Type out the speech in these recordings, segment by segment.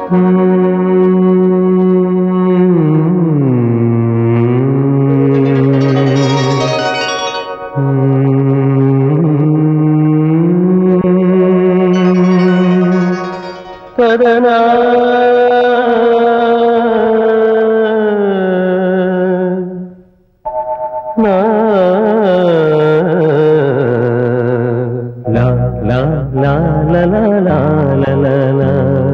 തദനാ നാ ലാ ലാ ലാ ലാ ലാ ലാ ലാ ലാ ലാ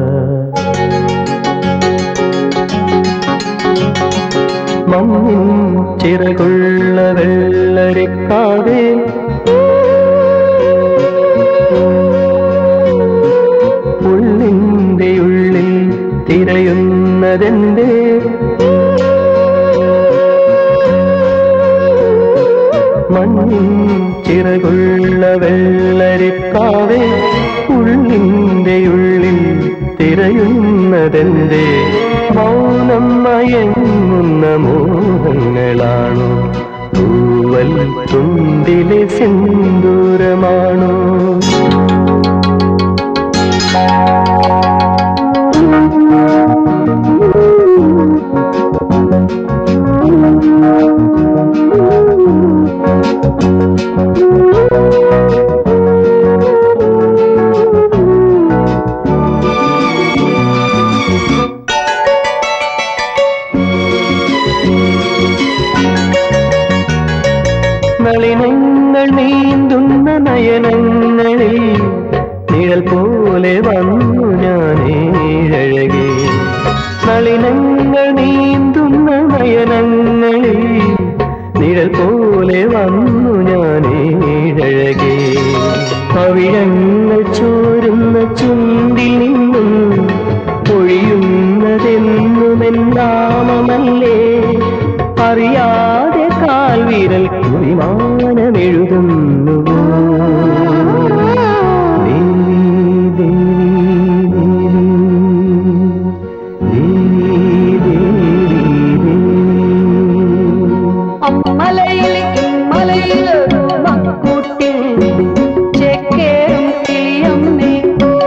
മണ്ണിൻ ചിറകുള്ള വെള്ളരിക്കാതെ ഉള്ളിന്റെ ഉള്ളിൽ തിരയുന്നതെന്തേ മണ്ണിൻ ചിറകുള്ള വെള്ളരിക്കാവേ ഉള്ളിന്റെ ഉള്ളിൽ തിരയുന്നതെന്തേ മൗനം മയങ്ങുന്ന മോഹങ്ങളാണോ തൂവൽ തുണ്ടിലെ സിന്ദൂരമാണോ നളിനങ്ങൾ നീന്തുന്ന നയനങ്ങളിൽ നിഴൽ പോലെ വന്നു ഞാനേഴകെ നളിനങ്ങൾ നീന്തുന്ന നയനങ്ങളിൽ നിഴൽ പോലെ വന്നു ഞാനേഴകെ പവിഴങ്ങൾ ചോരുന്ന ചുണ്ടിൽ നിന്നും പൊഴിയുന്നതെന്നുമെന്നാമമല്ലേ അറിയാതെ കാൽവിരൽ കുറിമാനമെഴുതുന്നു ദേവി ദേവി ദേവി ദേവി ദേവി അമ്മലയിൽ ഇമ്മലയിൽ മക്കൂട്ടിൽ ചെക്കേറും കിളിയമ്മേ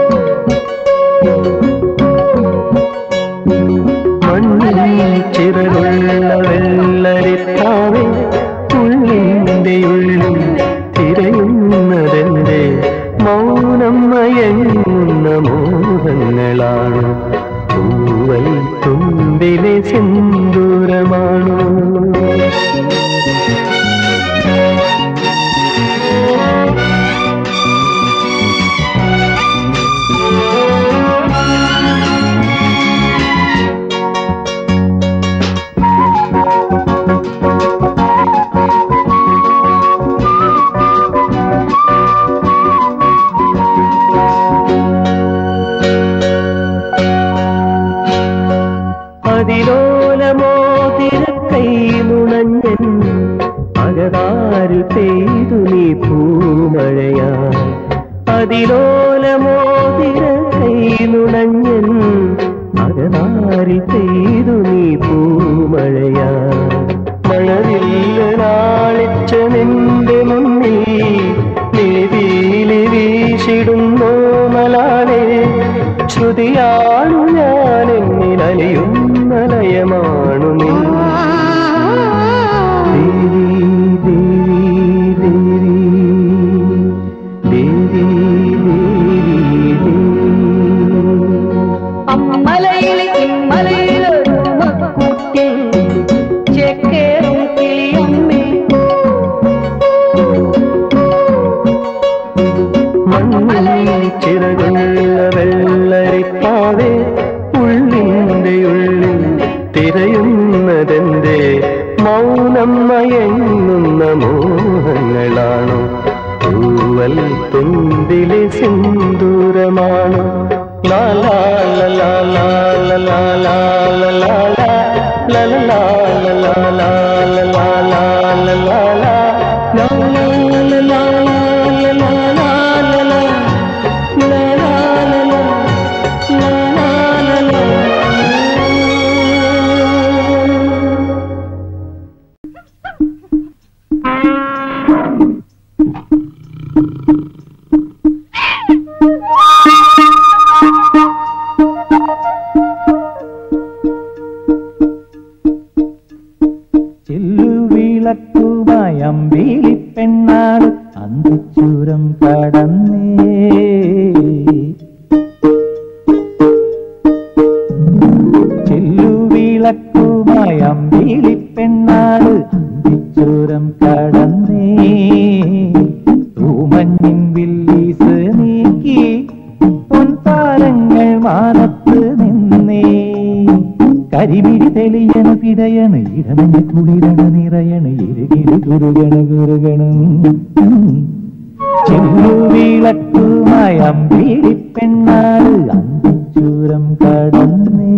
മണ്ണിൽ ചിറകുള്ള വെള്ളരിത്താവേ ഉള്ളിന്റെ ഉള്ളിൽ തിരയുന്നതെന്റെ മൗനം മയങ്ങുന്ന മോഹങ്ങളാണ് പൂവൽ തുമ്പിലെ സിന്ദൂരമാണോ അതിലോലമോതിര കൈ നുണഞ്ഞൻ അകതാരിൽ പെയ്തു നീ പൂമഴയാ അതിലോലമോതിര കൈ നുണഞ്ഞൻ അകതാരിൽ പെയ്തു നീ പൂമഴയാ മഴവില്ല നാളിച്ച നിന്റെ മുന്നിൽ നീതിയിലെ വീശിടുന്നോ മലാളെ ശ്രുതിയാണു ഞാൻ എന്നിൽ അലിയുന്ന ലയമാണു നീ ദേവി ദേവി ദേവി ദേവി ദേവി അമ്മലയിൽ ഇമ്മലയിൽ മക്കൂട്ടിൽ ചെക്കേറും കിളിയമ്മേ മണ്ണിൽ ചിറകുള്ള വെള്ളരിപ്പാവേ ഉള്ളിന്റെ ഉള്ളിൽ തിരയുന്നതെന്റെ മൗനം മയങ്ങുന്ന മോഹങ്ങളാണോ തൂവൽ തുമ്പിലെ സിന്ദൂരമാണോ ലാലാ ലാലാ ലാലാ ലാലാ ലാലാ ലാലാ ലാലാ ലാലാ ലാലാ ആ കടന്നേ ചെല്ലുവിളക്കുമായ അമ്പിളിപ്പെണ്ണാട് അന്തിച്ചൂരം കടന്നേ തൂമഞ്ഞിൻ വില്ലീസ് നീക്കി പൊൻതാരങ്ങൾ മാനത്ത് നിന്നേ കരിമിഴി തെളിയണ പിടയണ ഇടമഞ്ഞ കുളിരണ നിറയണ ഇരുകിരി കുരുകണ കുരുകണം ചെല്ലുവിളക്കുമായ അമ്പിളിപ്പെണ്ണാട് അന്തിച്ചൂരം കടന്നേ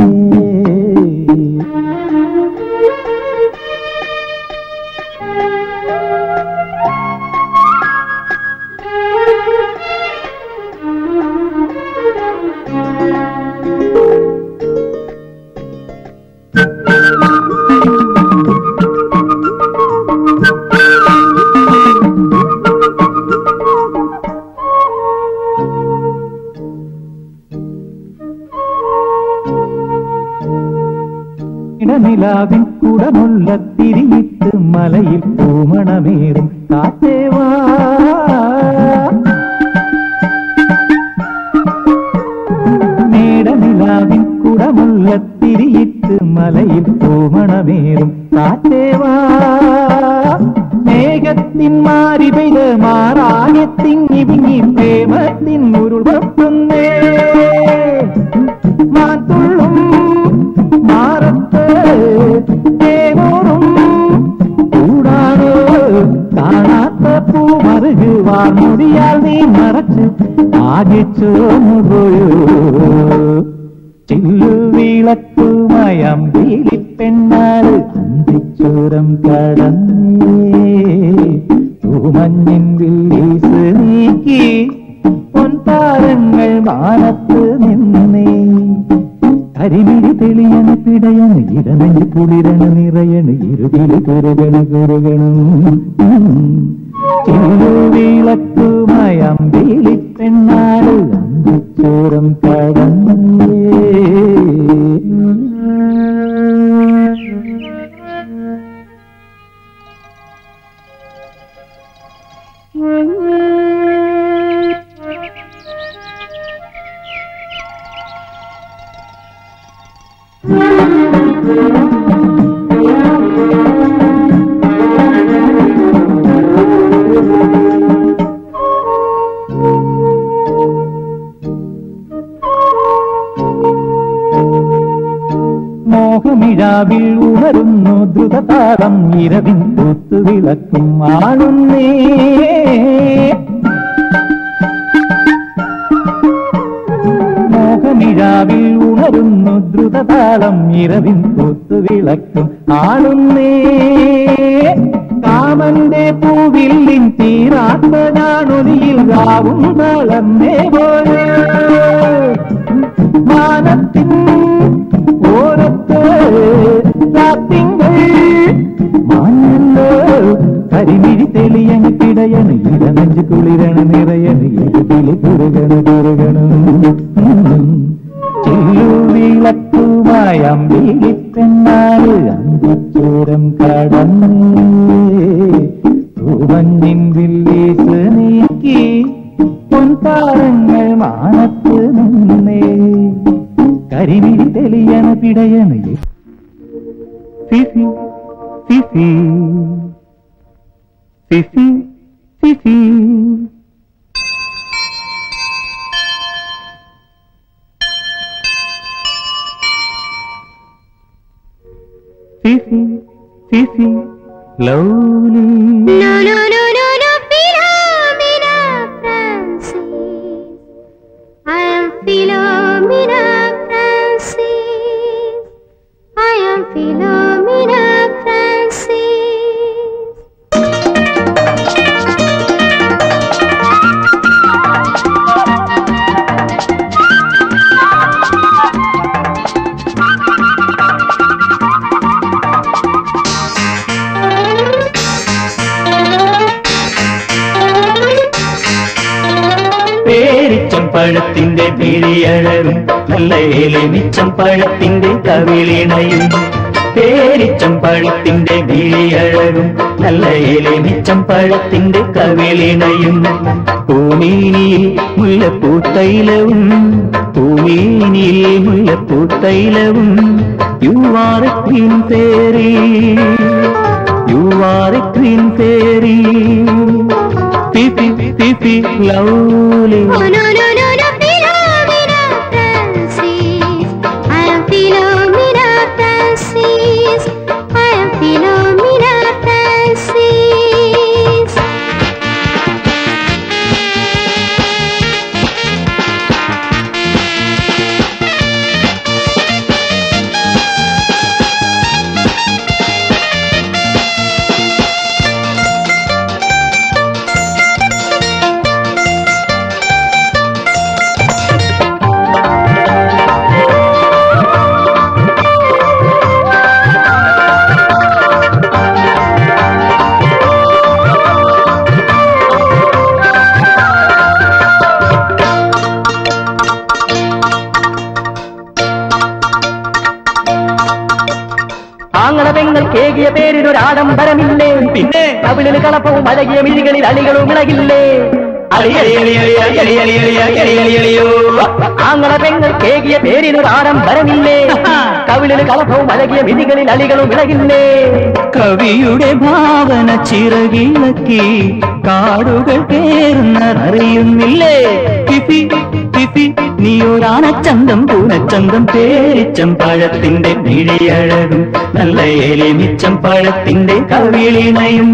ഇടനിലാവിൻ കുടമുള്ള തിരിയിട്ട് മലയിൽ പൂമണമേറും കാറ്റേവാ മേടനിലാവിൻ കുടമുള്ള തിരിയിട്ട് മലയിൽ പൂമണമേറും കാറ്റേവാ മേഘത്തിൻ മാറി പെയ്ത് മാറാകെ തിങ്ങി വിങ്ങി പ്രേമത്തിൻ ഉരുൾവക്കുന്നേ മാത്തുള്ളും മാറത്ത് തേനൂറും കൂടാണ് കാണാത്ത പൂമറുകു വാർമുടിയാൽ നീ മറച്ച് ആകെ ചോന്നുപോയോ ചില്ലുവിളക്കുമയം വീലിപ്പെണ്ണാറ് അന്തിച്ചൂരം കടന്നേ തൂമഞ്ഞിൻ വില്ലീസ് നീക്കി പൊൻതാരങ്ങൾ മാനത്ത് നിന്നേ കരിമിഴി തെളിയണ പിടയണ ഇടനെഞ്ച് കുളിരണ നിറയണ ഇരുകില് കുരുകണ കുരുകണം ചെല്ലുവിളക്കുമയം വീലിപ്പെണ്ണാറ് അന്തിച്ചൂരം കടന്നേ മോഹമിഴാവിൽ ഉണരുന്നു ദ്രുതതാളം ഇരവിൻ കൂത്തുവിളക്കും ആളുന്നേ മോഹമിഴാവിൽ ഉണരുന്നു ദ്രുതതാളം ഇരവിൻ കൂത്തുവിളക്കും ആളുന്നേ കാമന്റെ പൂവില്ലിൻ തീരാത്ത ഞാണൊലിയിൽ രാവും തളർന്നേ പോലെ മാനത്തിൻ ഓരത്ത് രാത്തിങ്കൾ മാഞ്ഞല്ലോ കരിമിഴി തെളിയണ കിടയണ ഇടനെഞ്ച് കുളിരണ നിറയണ എഴുതില് കുറുകണ കുറുകണം ചെല്ലുവിളക്കുമായ അമ്പിളിപ്പെണ്ണാറ് അന്തിച്ചൂരം കടന്നേ തൂമഞ്ഞിൻ വില്ലീസ് നീക്കി പൊൻതാരങ്ങൾ മാനത്ത് നിന്നേ കരിമിഴി തെളിയണ പിടയണ സിസി സിസി സിസി സിസി സിസി സിസി lovely No, no, no, no, no, Philomena Francis. I am Philomena Francis. I am Philomena Francis. പേരിച്ചം പഴത്തിന്റെ പിരിയഴരും നല്ല ഏലമിച്ചം പഴത്തിന്റെ കവിളിണയും പേരിച്ചം പഴത്തിന്റെ വിളിയഴകും നല്ല എലിമിച്ചം പഴത്തിന്റെ കവിളിണയും പൂമീനിയിൽ മുല്ലപ്പൂത്തൈലവും പൂമീനിയിൽ മുല്ലപ്പൂത്തൈലവും you are a queen fairy you are a queen fairy ഫിഫി ഫിഫി lovely Oh no no no no Philomena Francis I am Philomena Francis I am Philomena Francis ആങ്ങളവെങ്ങൾ കേകിയ പേരിനൊരാഡംബരമില്ലേ പിന്നെ കവിളിന് കളപ്പവും അഴകിയ മിഴികളിൽ അലികളും ഇളകില്ലേ ആങ്ങളവെങ്ങൾ കേകിയ പേരിനൊരാഡംബരമില്ലേ കവിളിന് കളപ്പവും അഴകിയ മിഴികളിൽ അലികളും ഇളകില്ലേ കവിയുടെ ഭാവന ചിറകിളക്കി കാടുകൾ കേറുന്നതറിയുന്നില്ലേ ഫിഫി ഫിഫി നീയൊരാനച്ചന്തം പൂനച്ചന്തം പേരിച്ചം പഴത്തിന്റെ മിഴിയഴകും നല്ല എലിമിച്ചം പഴത്തിന്റെ കവിളിണയും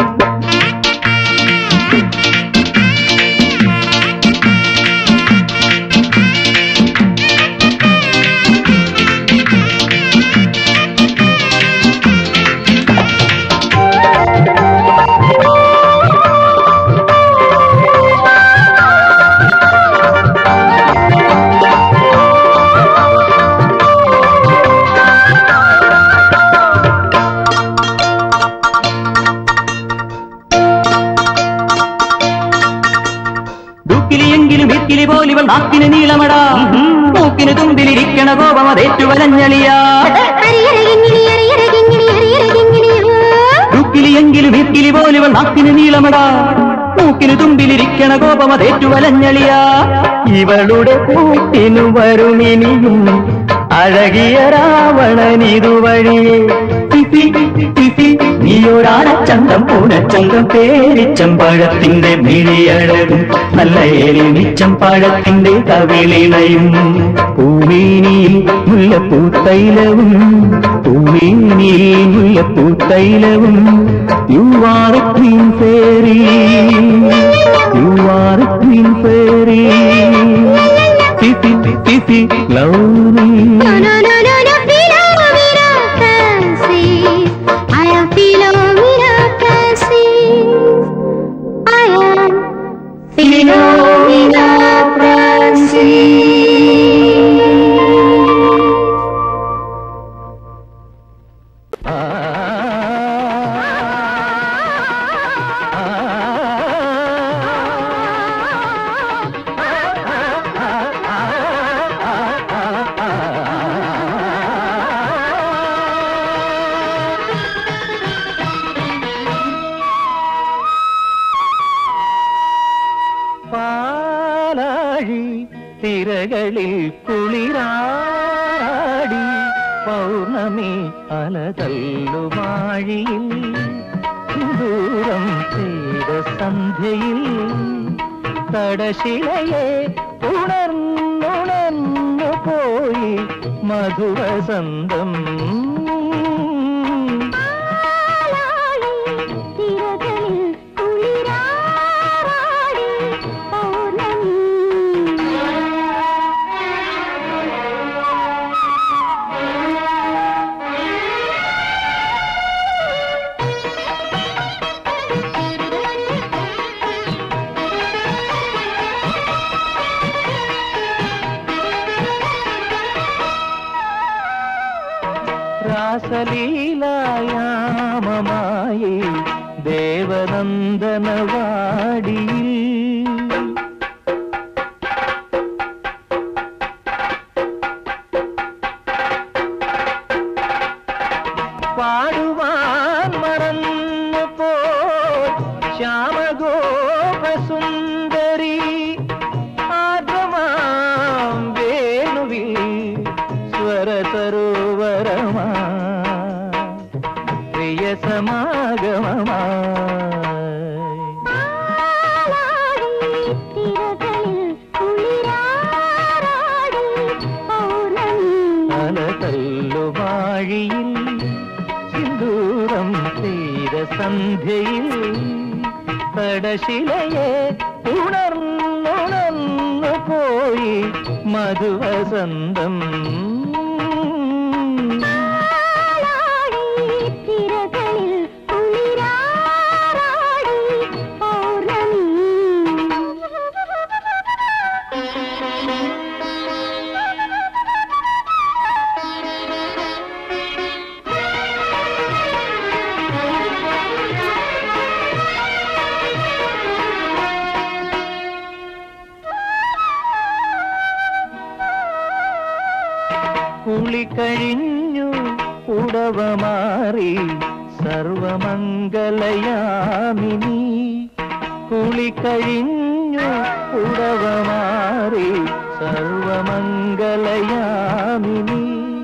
ദുക്കിലിയെങ്കിലും ഇക്കിലി പോലിവൾ നാക്കിന് നീളമടാ മൂക്കിന് തുമ്പിലിരിക്കണ കോപം അതേറ്റു വലഞ്ഞളിയാ അരിയരകിങ്ങിണി അരിയരകിങ്ങിണി അരിയരകിങ്ങിണിയോ ദുക്കിലിയെങ്കിലും ഇക്കിലി പോലിവൾ നാക്കിന് നീളമടാ മൂക്കിന് തുമ്പിലിരിക്കണ കോപം അതേറ്റു വലഞ്ഞളിയാ ഇവളുടെ കൂട്ടിനു വരുമിനിയും അഴകിയ രാവണനിതുവഴിയെ ഫിഫി, ഫിഫി, നീയൊരാനച്ചന്തം പൂനച്ചന്തം പേരിച്ചം പഴത്തിന്റെ മിഴിയഴകും നല്ല എലിമിച്ചം പഴത്തിന്റെ കവിളിണയും പൂമീനിയിൽ മുല്ലപ്പൂത്തൈലവും പൂമീനിയിൽ മുല്ലപ്പൂത്തൈലവും you are a queen fairy you are a queen fairy ഫിഫി ഫിഫി lovely No no no no no Philomena Francis I am Philomena Francis I am Philomena Francis പാലാഴി തിരകളിൽ കുളിരാടി പൗർണമി അലതല്ലുമാഴിയിൽ ദൂരം ചെയ്ത സന്ധ്യയിൽ തടശിലയെ ഉണർന്നുണർന്നു പോയി മധുവസന്തം തിരകളിൽ കുളിരാടി പൗർണമി രാസലീലായാമമായി ദേവനന്ദനവാടിയിൽ സന്ധ്യയിൽ കടശിലയെ ഉണർന്നുണർന്നു പോയി മധുവസന്തം ആളാടി തിരകളിൽ കുളിരാറാടി പൗർണമി കുളി കഴിഞ്ഞു ഉടവ മാറി സർവമംഗലയാമിനി കുളി കഴിഞ്ഞു ഉടവ മാറി സർവമംഗലയാമിനി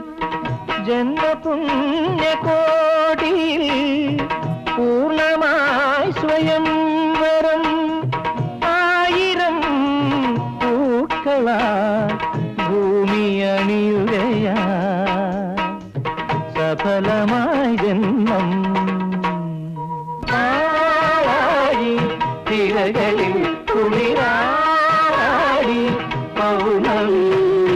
ജന്മപുണ്യകോടിയിൽ പൂർണ്ണമായി സ്വയം വരം ആയിരം പൂക്കളാ ഭൂമി അണിയുകയാ സഫലമായി ജന്മം പാഴായി തിരകളിൽ കുളിരാടി പൗർണമി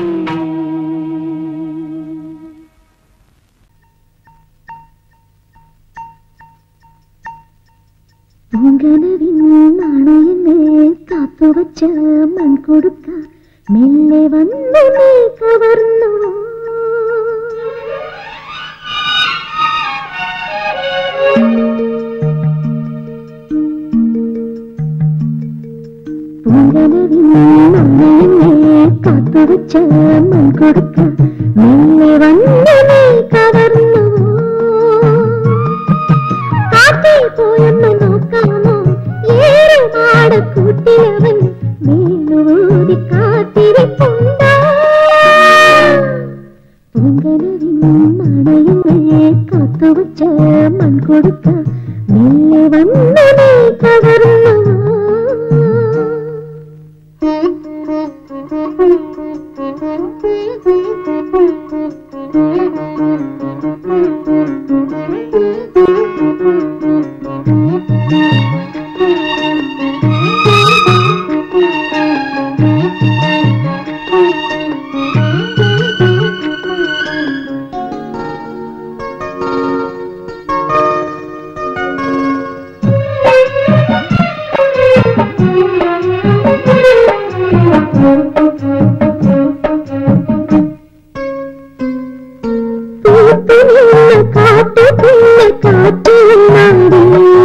പൂങ്കനവിൻ നാണയങ്ങൾ കാത്തുവച്ച മൺകൊടുക്ക മെല്ലെ വന്നു നീ കവർന്നു പൂങ്കനവിൻ നാണയങ്ങൾ കാത്തുവച്ച മൺകൊടുക്ക മെല്ലെ വന്നു നീ കവർന്നു കാട്ടിൽ പോയൊന്ന് നോക്കാമോ ഏറുപാട് കൂട്ടിയവൻ വീണുകൂടി കാത്തിരിപ്പുണ്ടോ പൊങ്കനവിൻ നാണയങ്ങൾ കാത്തുവച്ച മൺകൊടുക്ക മെല്ലെ വന്നു നീ കവർന്നു പൂത്തുനിന്ന കാട്ടുകുന്ന കാറ്റുന്നാടി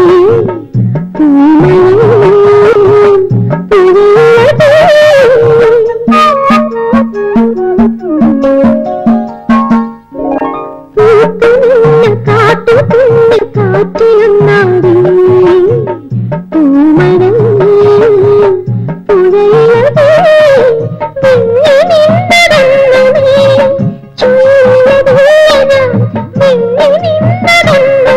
പൂത്തുനിന്ന കാട്ടുകുന്ന കാറ്റിലുന്നാടി പൂമരം പുഴയിലത് വിങ്ങി നിന്നതെന്നു നീ ചൂടുള്ളതാ വിങ്ങി നിന്നതെന്നു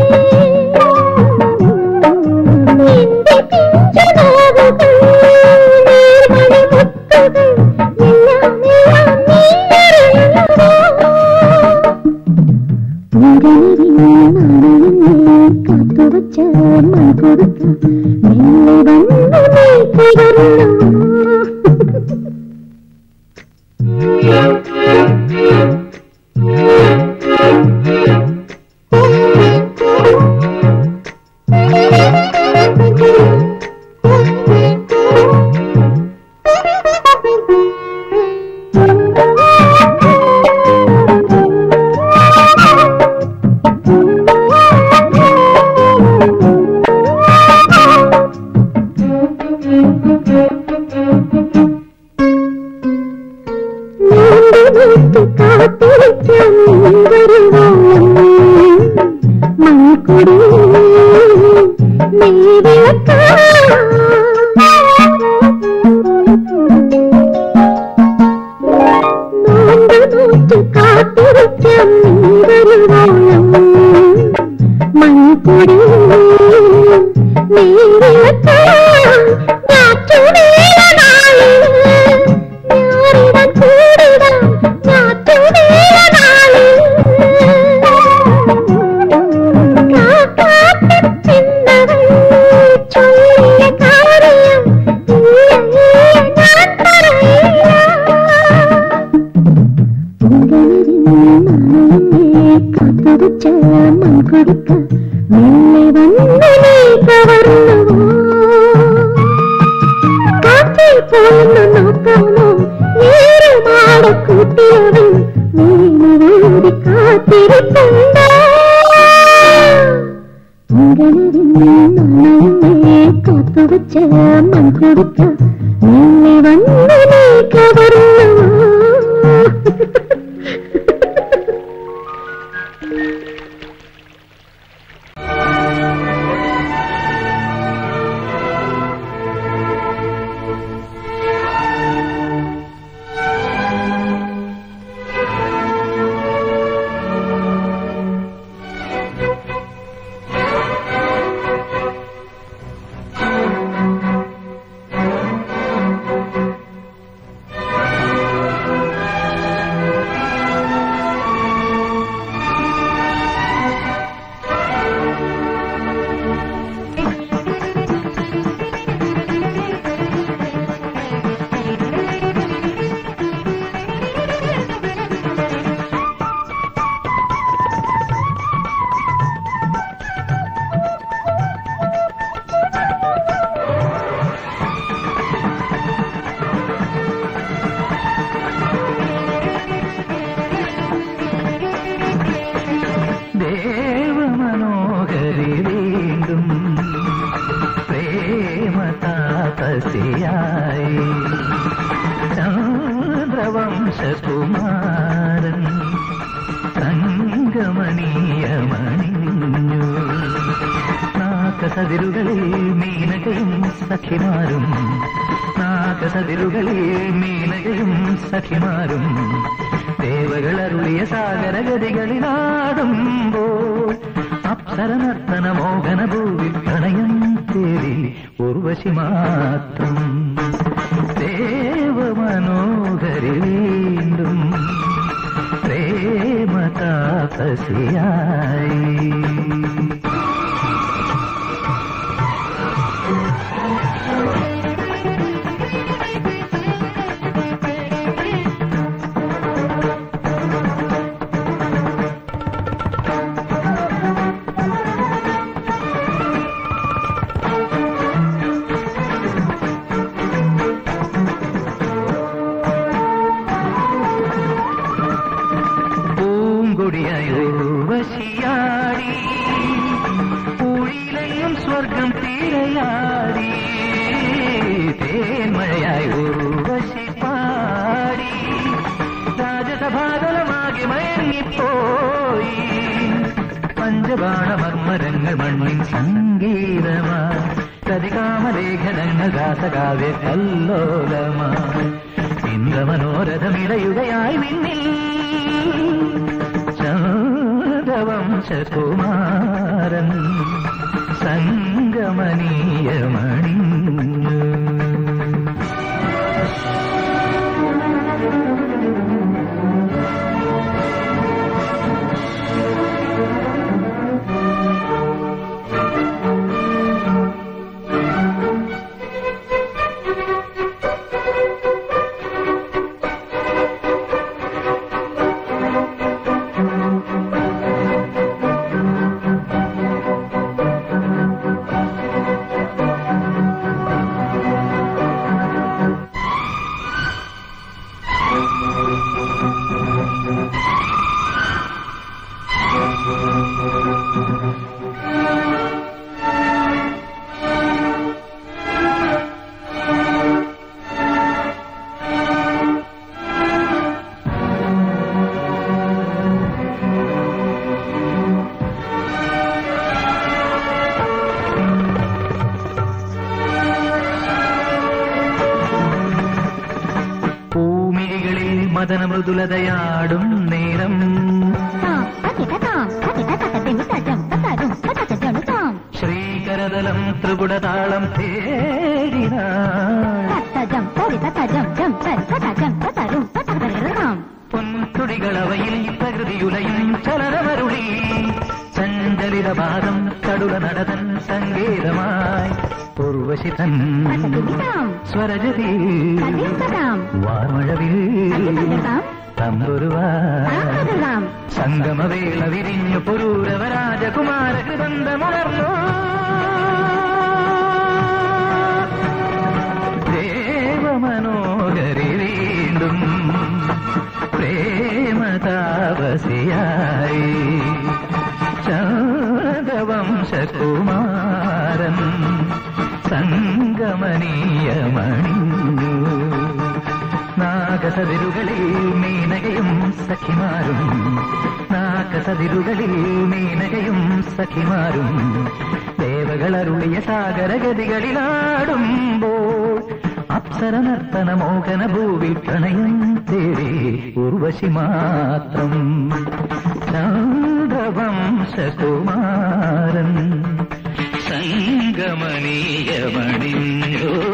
നീ എന്റെ പിഞ്ചനാവുകൾ നീർമണിമുത്തുകൾ എല്ലാം എല്ലാം നീ അറിയുന്നോ പൂങ്കനവിൻ നാണയങ്ങൾ കാത്തുവച്ച മൺകൊടുക്ക മെല്ലെ വന്നു നീ കയറുന്നു നീണ്ടു കാത്തിരിക്കാൻ നീ വരുവാൻ മൺകുടി നോണ്ടു കാത്തിരിക്കാൻ നീ വരുവാൻ മൺകുടി നീരിളക്കാൻ ഞാറ്റുവേല നാളിൽ ഞാറിടാൻ കൂടിടാൻ ഞാറ്റുവേല നാളിൽ കാക്കാത്തി നോക്കാമോ ഏറുമാട കൂട്ടിയവൻ വീണൂരി കാത്തിരിപ്പുണ്ടോ മണമേ കാത്തുവച്ച മൺകുടുക്ക നിന്നെ വന്ന് നീ കവർന്നു ദേവമനോഹരി വീണ്ടും പ്രേമ താപസിയായി ചന്ദ്രവംശകുമാരൻ സംഗമണീയമണിഞ്ഞു നാഗസതിരുകളിൽ മീനകയും സഖിമാരും നാഗസതിരുകളിൽ മീനകയും സഖിമാരും ദേവകളരുളിയ സാഗരഗതികളിലാടുമ്പോൾ അപ്സരനർത്തന മോഹന ഭൂവിൽ പ്രണയം തേടി ഉർവശി മാത്രം ദേവമനോഹരി വീണ്ടും പ്രേമ താപസിയായി പൂങ്കൊടിയായി ഉർവശിയാടി പൂഴിയിലെങ്ങും സ്വർഗം തിരയാടി തേന്മഴയായി ഉർവശി പാടി രാജസഭാതലമാകെ മയങ്ങിപ്പോയി പഞ്ചബാണമർമ്മരങ്ങൾ മണ്ണിൻ സംഗീതമായി കതികാമലേഖനങ്ങൾ രാസകാവ്യ കല്ലോലമായി ഇന്ദ്രമനോരഥമിടയുകയായി നിന്നിൽ ചാരവംശകുമാരൻ സംഗമനീയമണിഞ്ഞു പൂമിഴികളിൽ മദന മൃദുലതയാടും നേരം ശ്രീകരതലം ത്രിപുടതാളം തേടിനാൾ പൊൻതുടികളവയിൽ പ്രകൃതിയുലയും ചലനമരുളി സഞ്ചലിതപാദം കടുല നടതൻ സംഗീതമായി പൂർവശിതൻ സ്വരജതി വാർമഴവിൽ തമ്പുരുവാ സംഗമവേള വിരിഞ്ഞു പുരൂരവരാജകുമാര കൃതന്തമുണർന്നു ദേവമനോഹരി മയറി വീണ്ടും പ്രേമതാപസിയായി ശാന്തവംശകുമാരൻ സംഗമനീയമണിഞ്ഞു നാഗസതിരുകളിൽ മീനകയും സഖിമാരും നാഗസതിരുകളിൽ മീനകയും സഖിമാരും ദേവകളരുളിയ സാഗരഗതികളിലാടുമ്പോൾ അപ്സര നർത്തന മോഹന ഭൂവിൽ പ്രണയം തേടി ഉർവശി മാത്രം ചാന്ദ്രവംശകുമാരൻ സംഗമനീയമണിഞ്ഞോ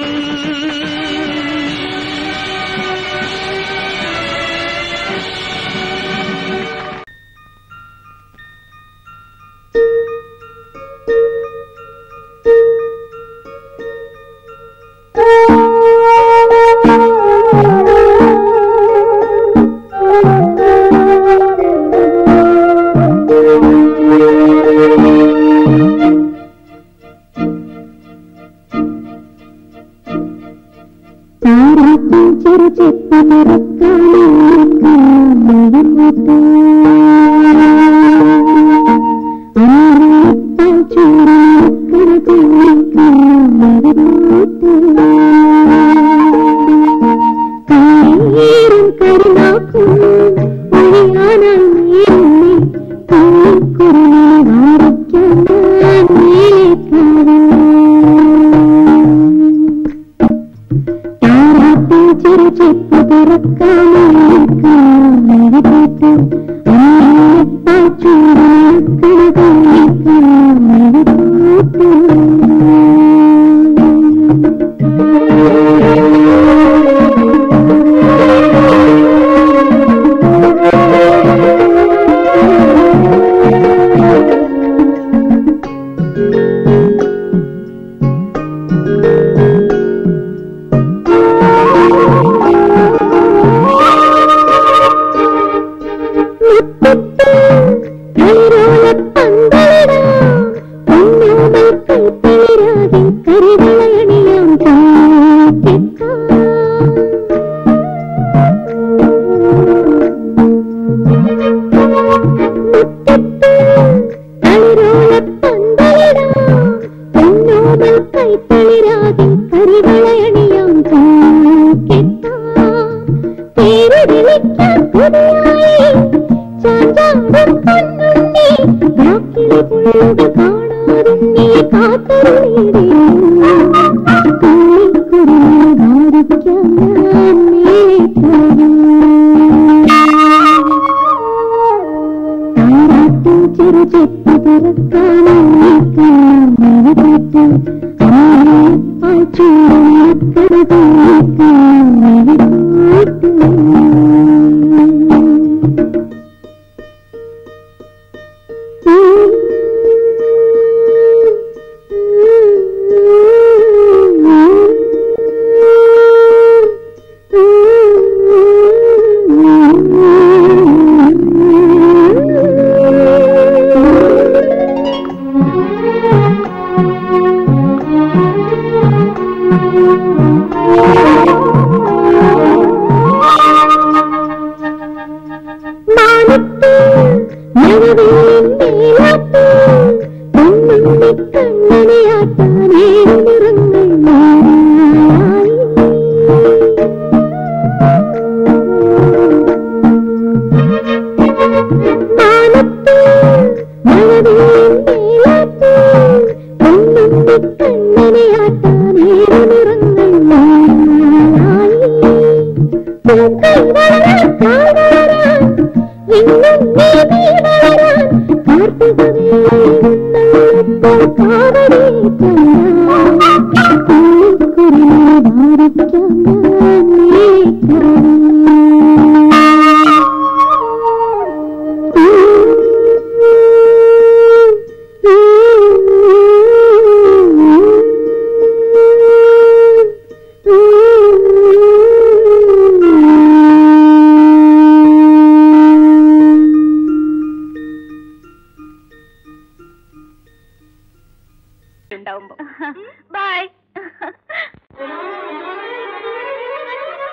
ചെറു ചെപ്പ കയ്യേറും കരുനാക്കും ഒഴിയാനായി നേരുന്നേ കുരുനെ വാരിക്കാൻ മേലെ താരാട്ടിൽ ചെറു ചെപ്പ് കൈത്തളിരാകെ കരിവളയണിയാം പേര് വിളിക്കാൻ കൊതിയായി ചാഞ്ചാടും കണ്ണുണ്ണി രാക്കിളി പുള്ളുകൾ കാണാതുണ്ണി കാത്തരുളീരേ കുള്ളിക്കുരുളി വാരിക്കാൻ ഞാൻ താരാട്ടിൽ ചെറു ചെപ്പ് തുറക്കാനായിട്ട് മാനത്ത് മഴവില്ലിൻ നീലത്ത് പൊന്നുണ്ണി കണ്ണനെയാട്ടാനേഴു നിറങ്ങൾ മാറായി മാനത്ത് മഴവില്ലിൻ നീലത്ത് പൊന്നുണ്ണി കണ്ണനെയാട്ടാനേഴു നിറങ്ങൾ മാറായി പൂക്കൾ വളരാൻ കാണാൻ എന്നും നീ നീ വളരാൻ കാർത്തികവേപ്പോൾ കാവടി ഉണ്ടാവുമ്പോ ബൈ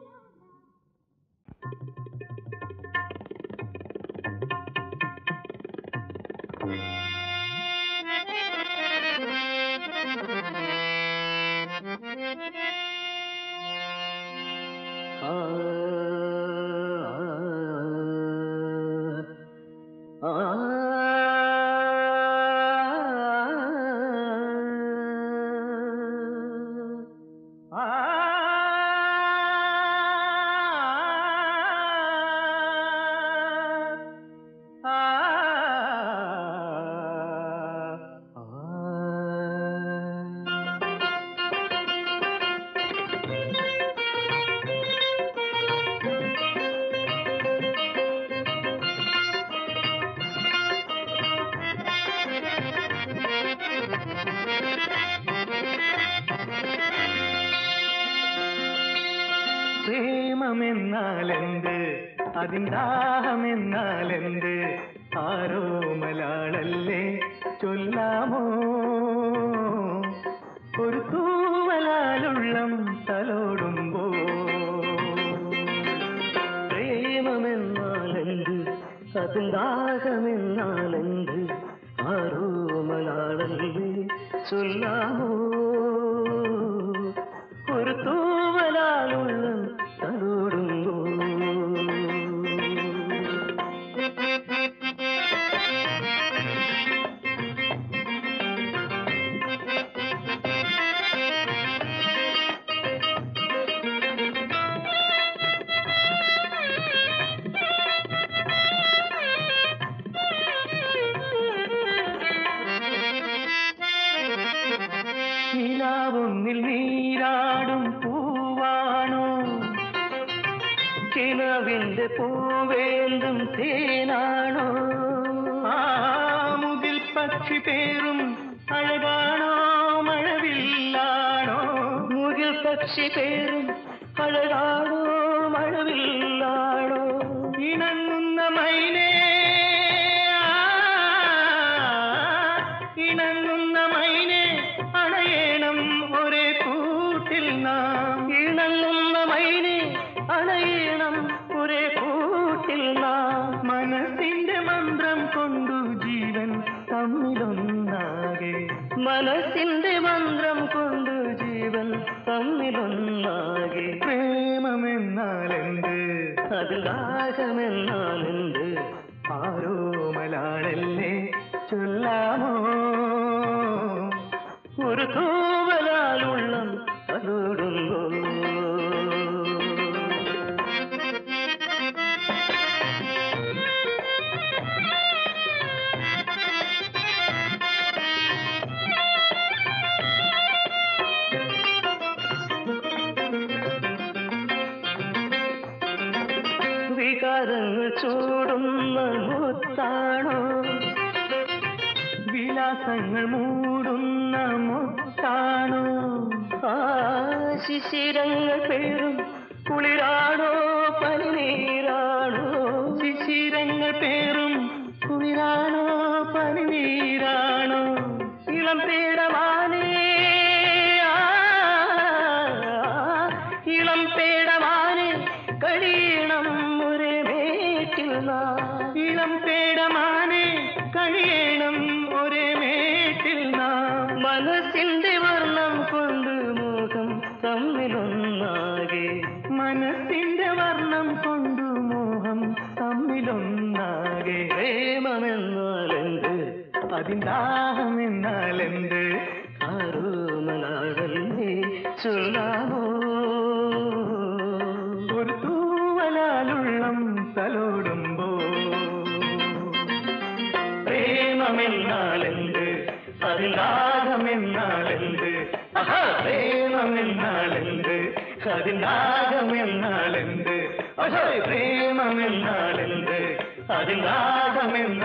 പ്രേമമെന്നാലെന്ത് അതിന്ദാഹമെന്നാലെന്ത് ആരോ മലാളല്ലേ ചൊല്ലാമോ ഒരു തൂവലാലുള്ളം തലോടുമ്പോ പ്രേമമെന്നാലെന്ത് അതിന്ദാഹമെന്നാലെന്ത് ആരോ മലാളല്ലേ ചൊല്ലാമോ ഒരു തൂവലാലുള്ള തലോടുമ്പോ നിലാവൊന്നിൽ നീരാടും പൂവാണോ കിളവിന്റെ പൂവേന്തും തേനാണോ ആ മുകിൽ പക്ഷി പേരും അഴകാണോ മഴവില്ലാണോ മുകിൽ പക്ഷി പേരും അഴകാണോ മഴവില്ലാണോ ഇണങ്ങുന്ന മൈനേ ഇണങ്ങുന്ന മൈനെ അണയണം ഒരേ കൂട്ടിൽ നാം ഇണങ്ങുന്ന മൈനെ അണയണം ഒരേ കൂട്ടിൽ നാം മനസ്സിന്റെ മന്ത്രം കൊണ്ടു ജീവൻ തമ്മിലൊന്നാകെ മനസ്സിന്റെ മന്ത്രം കൊണ്ടു ജീവൻ തമ്മിലൊന്നാകെ പ്രേമമെന്നാലെന്ത് അതിൽ ദാഹമെന്നാലെന്ത് ആരോ മലാളല്ലേ ചൊല്ലാമോ ഒരു തൂവലാലുള്ളം അതോടുമ്പോ വികാരങ്ങൾ ചൂടുന്ന മുത്താണോ വിലാസങ്ങൾ മൂടുന്ന മുത്താണോ ആ ശിശിരങ്ങൾ പേരും കുളിരാണോ പനിനീരാണോ ശിശിരങ്ങൾ പേരും കുളിരാണോ പനിനീരാണോ ഇളം പേടമാനേ ആ, ഇളം പേടമാനെ കഴിയണം ഒരേ മേറ്റിൽ നാം. ഇളം പേടമാനെ കഴിയണം തമ്മിലൊന്നാകെ മനസ്സിന്റെ വർണ്ണം കൊണ്ടു മോഹം തമ്മിലൊന്നാകെ പ്രേമമെന്നാലെന്ത് അതിന്താഹമെന്നാലെന്ത് ആരോമലാടല്ലേ ചൊല്ലാമോ ഒരു തൂവലാലുള്ളം തലോടുമ്പോ പ്രേമമെന്നാലെന്ത് അതിനാഗമെന്നാലെന്ത് ആഹാ, പ്രേമമെന്നാലെന്ത് അതിനാഗമെന്നാലെന്ത് അഹോ പ്രേമമെന്നാലെന്ത് അതിനാഗമെന്ന